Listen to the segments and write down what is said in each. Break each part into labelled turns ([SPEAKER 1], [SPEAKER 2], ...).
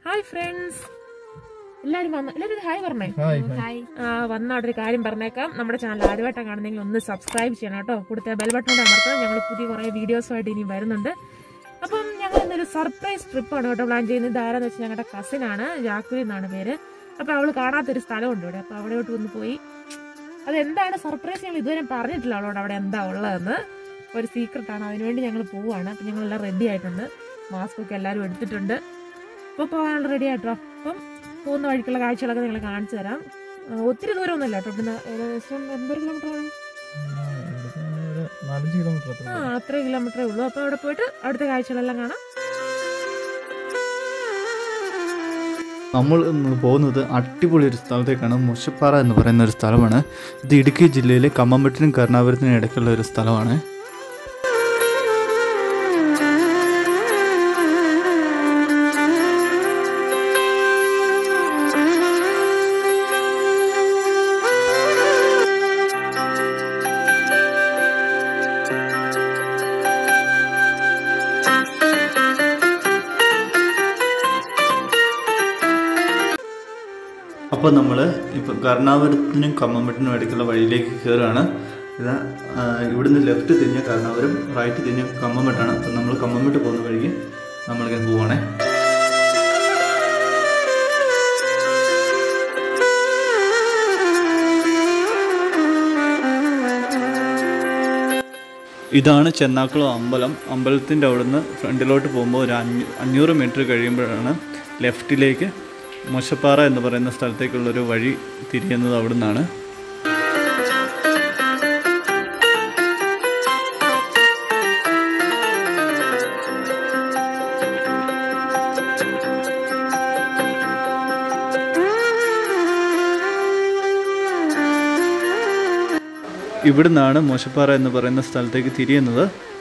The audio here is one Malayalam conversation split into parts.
[SPEAKER 1] ഹായ് ഫ്രണ്ട്സ് എല്ലാരും വന്ന എല്ലാരും ഹായ് പറഞ്ഞേ
[SPEAKER 2] ഹായ്
[SPEAKER 1] ഹായ് ആ വന്ന അവിടെ ഒരു കാര്യം പറഞ്ഞേക്കാം നമ്മുടെ ചാനൽ ആദ്യമായിട്ടാണ് കാണുന്നെങ്കിൽ ഒന്ന് സബ്സ്ക്രൈബ് ചെയ്യണം കേട്ടോ കൊടുത്ത ബെൽ ബട്ടൺ അമർത്തണം ഞങ്ങൾ പുതിയ കുറേ വീഡിയോസുമായിട്ട് ഇനി വരുന്നുണ്ട് അപ്പം ഞങ്ങൾ ഇന്നൊരു സർപ്രൈസ് ട്രിപ്പാണ് കേട്ടോ പ്ലാൻ ചെയ്യുന്നത് ഇതാരെന്ന് വെച്ചാൽ ഞങ്ങളുടെ കസിനാണ് ജാക്കുലി എന്നാണ് പേര് അപ്പോൾ അവൾ കാണാത്തൊരു സ്ഥലമുണ്ട് ഇവിടെ അപ്പോൾ അവിടെയോട്ട് ഒന്ന് പോയി അതെന്താണ് സർപ്രൈസ് ഞങ്ങൾ ഇതുവരെ പറഞ്ഞിട്ടില്ല അവളോട് അവിടെ എന്താ ഉള്ളതെന്ന് ഒരു സീക്രട്ട് ആണ് അതിനുവേണ്ടി ഞങ്ങൾ പോവുകയാണ് അപ്പം ഞങ്ങളെല്ലാം റെഡി ആയിട്ടുണ്ട് മാസ്ക് ഒക്കെ എല്ലാവരും എടുത്തിട്ടുണ്ട് അപ്പോൾ പോകാനുള്ള റെഡി ആയിട്ടോ അപ്പം പോകുന്ന വഴിക്കുള്ള കാഴ്ചകളൊക്കെ നിങ്ങൾ കാണിച്ചു തരാം ആ, ഒത്തിരി ദൂരമൊന്നുമില്ല കേട്ടോ ഇവിടുന്ന് ഏകദേശം എൺപത് കിലോമീറ്റർ ആണ്
[SPEAKER 2] ഒരു നാലഞ്ച് കിലോമീറ്റർ അത്ര
[SPEAKER 1] ആ അത്ര കിലോമീറ്ററേ ഉള്ളൂ അപ്പോൾ അവിടെ പോയിട്ട് അവിടുത്തെ കാഴ്ചകളെല്ലാം കാണാം
[SPEAKER 2] നമ്മൾ ഇന്ന് പോകുന്നത് അടിപൊളി ഒരു സ്ഥലത്തേക്കാണ് മുഷപ്പാറ എന്ന് പറയുന്ന ഒരു സ്ഥലമാണ് ഇത് ഇടുക്കി ജില്ലയിലെ കമ്മമ്പട്ടിനും കരുണാപുരത്തിനും ഇടയ്ക്കുള്ള ഒരു സ്ഥലമാണ് അപ്പോൾ നമ്മൾ ഇപ്പോൾ കരുണാപുരത്തിനും കമ്മമ്പട്ടിനും ഇടയ്ക്കുള്ള വഴിയിലേക്ക് കയറുകയാണ് ഇതാ ആ, ഇവിടുന്ന് ലെഫ്റ്റ് തിരിഞ്ഞ കരുണാപുരം റൈറ്റ് തിരിഞ്ഞ കമ്മമ്പട്ടാണ് അപ്പോൾ നമ്മൾ കമ്മമ്പട്ട് പോകുന്ന വഴിക്ക് നമ്മളിങ്ങനെ പോവാണേ ഇതാണ് ചെന്നാക്കുളം അമ്പലം അമ്പലത്തിൻ്റെ അവിടുന്ന് ഫ്രണ്ടിലോട്ട് പോകുമ്പോൾ ഒരു അഞ്ഞൂ അഞ്ഞൂറ് മീറ്റർ കഴിയുമ്പോഴാണ് ലെഫ്റ്റിലേക്ക് മൊശപ്പാറ എന്ന് പറയുന്ന സ്ഥലത്തേക്കുള്ളൊരു വഴി തിരിയുന്നത് അവിടുന്നാണ് ഇവിടുന്നാണ് മോശപ്പാറ എന്ന് പറയുന്ന സ്ഥലത്തേക്ക് തിരിയുന്നത്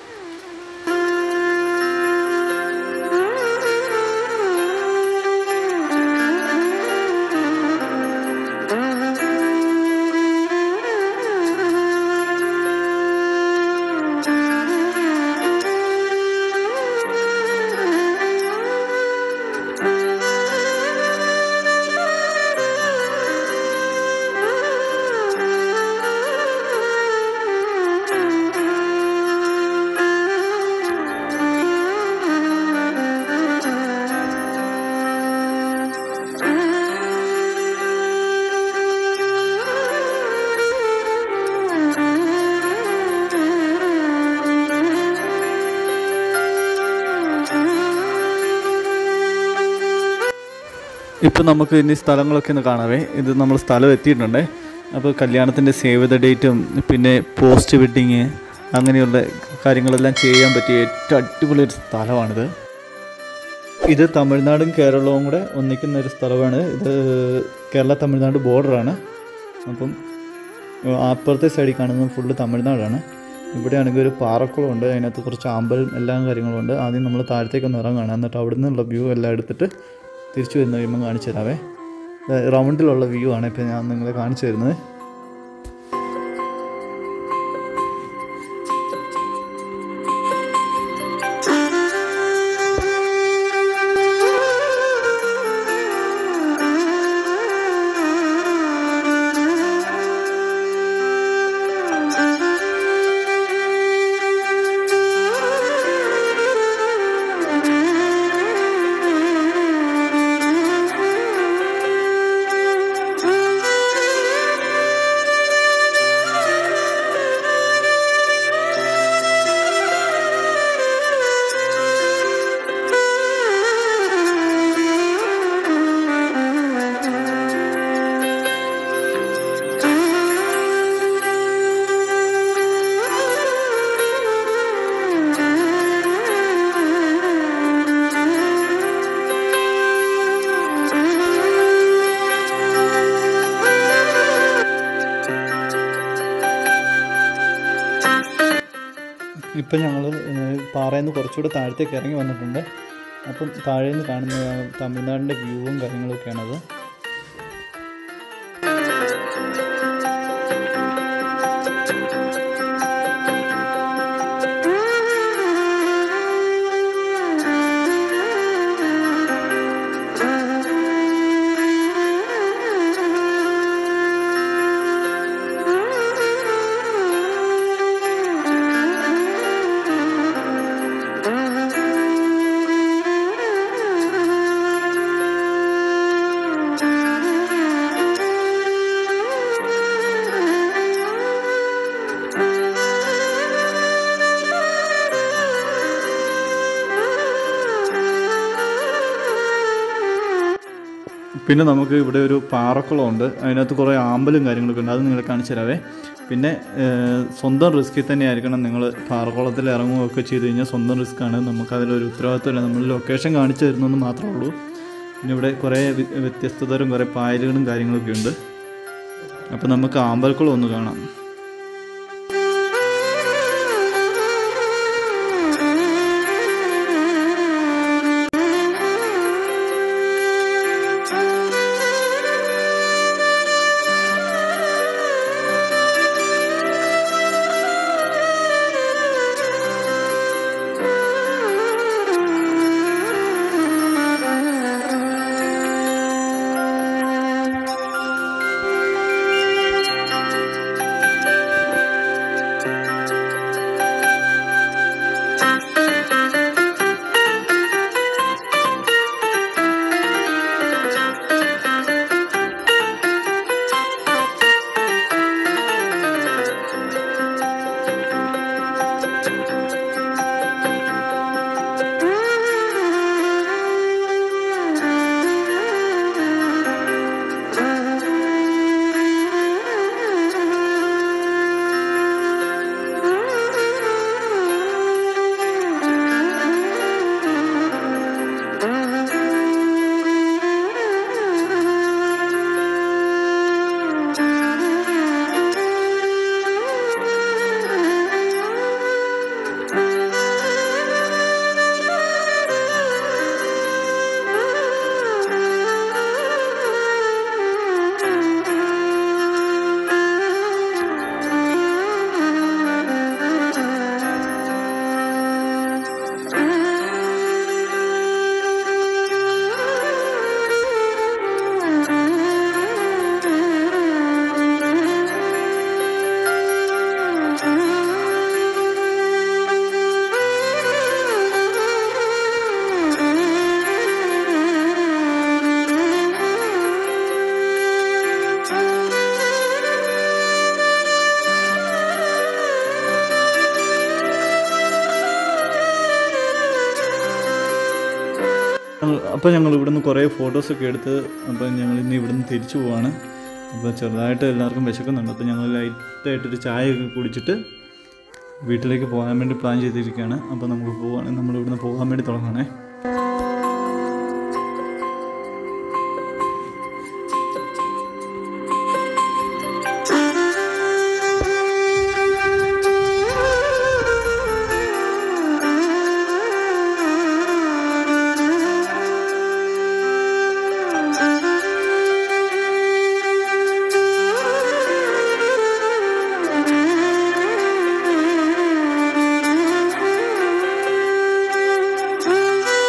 [SPEAKER 2] ഇപ്പം നമുക്ക് ഇനി സ്ഥലങ്ങളൊക്കെ ഒന്ന് കാണാവേ ഇത് നമ്മൾ സ്ഥലം എത്തിയിട്ടുണ്ട് അപ്പോൾ കല്യാണത്തിൻ്റെ സേവ് ദ ഡേറ്റും പിന്നെ പോസ്റ്റ് വെഡ്ഡിങ് അങ്ങനെയുള്ള കാര്യങ്ങളെല്ലാം ചെയ്യാൻ പറ്റിയ ഏറ്റവും അടിപൊളി ഒരു സ്ഥലമാണിത് ഇത് തമിഴ്നാടും കേരളവും കൂടെ ഒന്നിക്കുന്ന ഒരു സ്ഥലമാണ് ഇത് കേരള തമിഴ്നാട് ബോർഡറാണ് അപ്പം ഏഹ്, അപ്പുറത്തെ സൈഡിൽ കാണുന്നത് ഫുള്ള് തമിഴ്നാടാണ് ഇവിടെയാണെങ്കിൽ ഒരു പാറക്കുളം ഉണ്ട് അതിനകത്ത് കുറച്ച് ആമ്പലും എല്ലാ കാര്യങ്ങളും ഉണ്ട് ആദ്യം നമ്മൾ താഴത്തേക്ക് ഒന്ന് ഇറങ്ങുകയാണ് എന്നിട്ട് അവിടെ നിന്നുള്ള വ്യൂ എല്ലാം എടുത്തിട്ട് തിരിച്ചു വരുന്ന കഴിയുമ്പോൾ കാണിച്ചു തരാവേ ഇത് റൗണ്ടിലുള്ള വ്യൂ ആണ് ഇപ്പം ഞാൻ നിങ്ങളെ കാണിച്ചു തരുന്നത് ഇപ്പം ഞങ്ങൾ പാറയിൽ നിന്ന് കുറച്ചുകൂടെ താഴത്തേക്ക് ഇറങ്ങി വന്നിട്ടുണ്ട് അപ്പം താഴെ നിന്ന് കാണുന്ന തമിഴ്നാടിൻ്റെ വ്യൂവും കാര്യങ്ങളൊക്കെയാണത് പിന്നെ നമുക്ക് ഇവിടെ ഒരു പാറക്കുളമുണ്ട് അതിനകത്ത് കുറേ ആമ്പലും കാര്യങ്ങളൊക്കെ ഉണ്ട് അത് നിങ്ങളെ കാണിച്ചു തരാവേ പിന്നെ ഏഹ്, സ്വന്തം റിസ്കിൽ തന്നെ ആയിരിക്കണം നിങ്ങൾ പാറക്കുളത്തിൽ ഇറങ്ങുകയൊക്കെ ചെയ്ത് കഴിഞ്ഞാൽ സ്വന്തം റിസ്ക്കാണ് നമുക്ക് അതിലൊരു ഉത്തരവാദിത്തമില്ല നമ്മൾ ലൊക്കേഷൻ കാണിച്ചു തരുന്നെന്ന് മാത്രമേ ഉള്ളൂ പിന്നെ ഇവിടെ കുറേ വ്യ- വ്യത്യസ്ത തരം കുറേ പായലുകളും കാര്യങ്ങളൊക്കെ ഉണ്ട് അപ്പോൾ നമുക്ക് ആമ്പൽക്കുളം ഒന്ന് കാണാം അപ്പോൾ ഞങ്ങൾ ഇവിടുന്ന് കുറേ ഫോട്ടോസൊക്കെ എടുത്ത് അപ്പോൾ ഞങ്ങൾ ഇന്ന് ഇവിടുന്ന് തിരിച്ചു പോവാണ് അപ്പോൾ ചെറുതായിട്ട് എല്ലാവർക്കും വിശക്കുന്നുണ്ട് അപ്പോൾ ഞങ്ങൾ ലൈറ്റായിട്ടൊരു ചായയൊക്കെ കുടിച്ചിട്ട് വീട്ടിലേക്ക് പോകാൻ വേണ്ടി പ്ലാൻ ചെയ്തിരിക്കുകയാണ് അപ്പോൾ നമുക്ക് പോവുകയാണെങ്കിൽ നമ്മൾ ഇവിടുന്ന് പോകാൻ വേണ്ടി തുടങ്ങണേ
[SPEAKER 3] Thank you.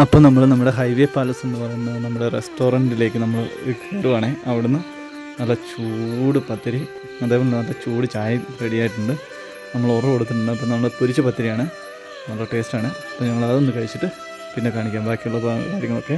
[SPEAKER 2] അപ്പോൾ നമ്മൾ നമ്മുടെ ഹൈവേ പാലസ് എന്ന് പറയുന്ന നമ്മുടെ റെസ്റ്റോറൻറ്റിലേക്ക് നമ്മൾ കയറുവാണേ അവിടുന്ന് നല്ല ചൂട് പത്തിരി അതേപോലെ നല്ല ചൂട് ചായ റെഡി ആയിട്ടുണ്ട് നമ്മൾ ഓർഡർ കൊടുത്തിട്ടുണ്ട് അപ്പോൾ നമ്മൾ പൊരിച്ച പത്തിരിയാണ് നല്ല ടേസ്റ്റാണ് അപ്പോൾ ഞങ്ങൾ അതൊന്ന് കഴിച്ചിട്ട് പിന്നെ കാണിക്കാം ബാക്കിയുള്ള പ- കാര്യങ്ങളൊക്കെ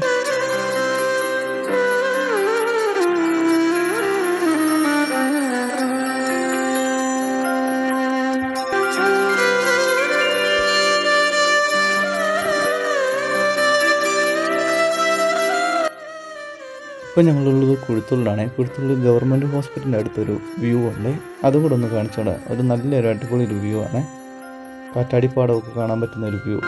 [SPEAKER 2] ഇപ്പോൾ ഞങ്ങളുള്ളത് കുഴുത്തുള്ളിലാണ് കുഴുത്തുള്ളി ഗവൺമെൻറ് ഹോസ്പിറ്റലിൻ്റെ അടുത്തൊരു വ്യൂ ഉണ്ട് അതും കൂടെ ഒന്ന് കാണിച്ചോളാം ഒരു നല്ലൊരു അടിപൊളി ഒരു വ്യൂ ആണ് കാറ്റാടിപ്പാടമൊക്കെ കാണാൻ പറ്റുന്ന ഒരു വ്യൂ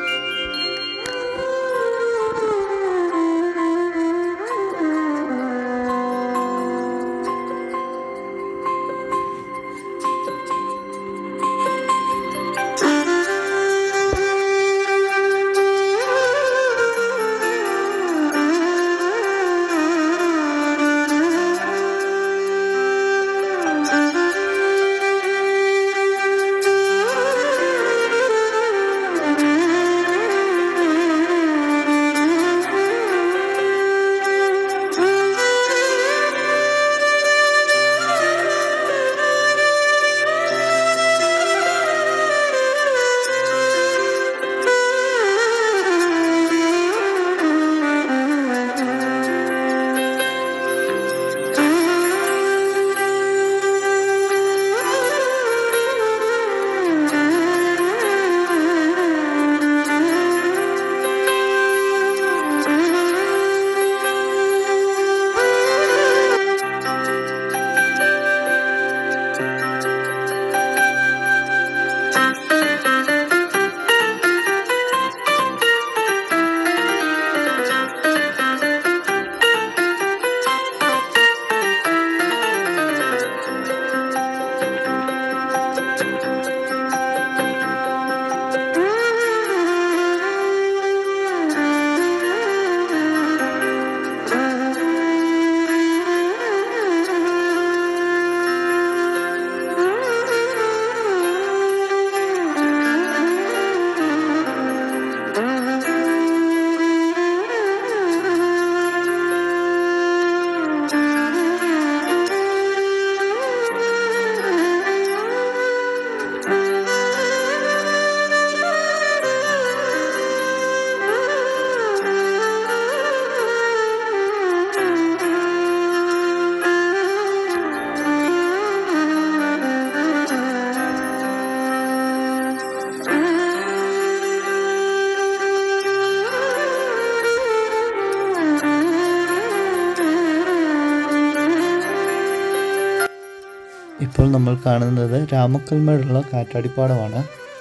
[SPEAKER 2] ഇപ്പോൾ നമ്മൾ കാണുന്നത് രാമക്കൽമേടുള്ള കാറ്റാടിപ്പാടമാണ്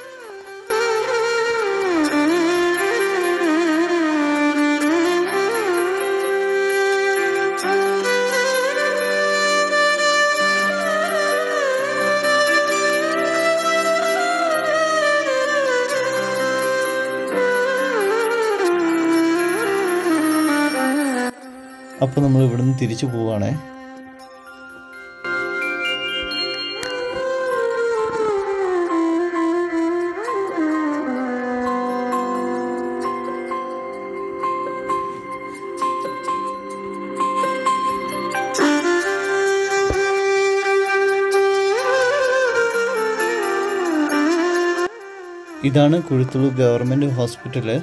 [SPEAKER 2] അപ്പോൾ നമ്മൾ ഇവിടുന്ന് തിരിച്ചു പോവുകയാണേ ഇതാണ് കുഴുത്തുള്ളൂർ ഗവൺമെൻറ് ഹോസ്പിറ്റല്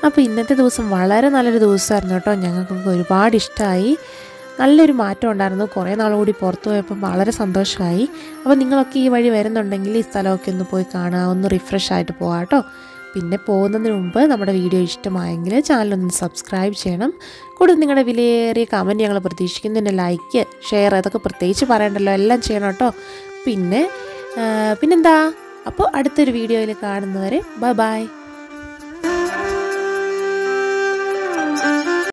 [SPEAKER 1] അപ്പോൾ ഇന്നത്തെ ദിവസം വളരെ നല്ലൊരു ദിവസമായിരുന്നു കേട്ടോ ഞങ്ങൾക്കൊക്കെ ഒരുപാട് ഇഷ്ടമായി നല്ലൊരു മാറ്റം ഉണ്ടായിരുന്നു കുറേ നാൾ കൂടി പുറത്തു പോയപ്പം വളരെ സന്തോഷമായി അപ്പോൾ നിങ്ങളൊക്കെ ഈ വഴി വരുന്നുണ്ടെങ്കിൽ ഈ സ്ഥലമൊക്കെ ഒന്ന് പോയി കാണുക ഒന്ന് റിഫ്രഷ് ആയിട്ട് പോകാം കേട്ടോ പിന്നെ പോകുന്നതിന് മുമ്പ് നമ്മുടെ വീഡിയോ ഇഷ്ടമായെങ്കിൽ ചാനലൊന്ന് സബ്സ്ക്രൈബ് ചെയ്യണം കൂടുതൽ നിങ്ങളുടെ വിലയേറിയ കമൻറ്റ് ഞങ്ങൾ പ്രതീക്ഷിക്കുന്നു പിന്നെ ലൈക്ക് ഷെയർ അതൊക്കെ പ്രത്യേകിച്ച് പറയണ്ടല്ലോ എല്ലാം ചെയ്യണം കേട്ടോ പിന്നെ ആ, പിന്നെന്താ അപ്പോൾ അടുത്തൊരു വീഡിയോയിൽ കാണുന്നവരെ ബൈ ബൈ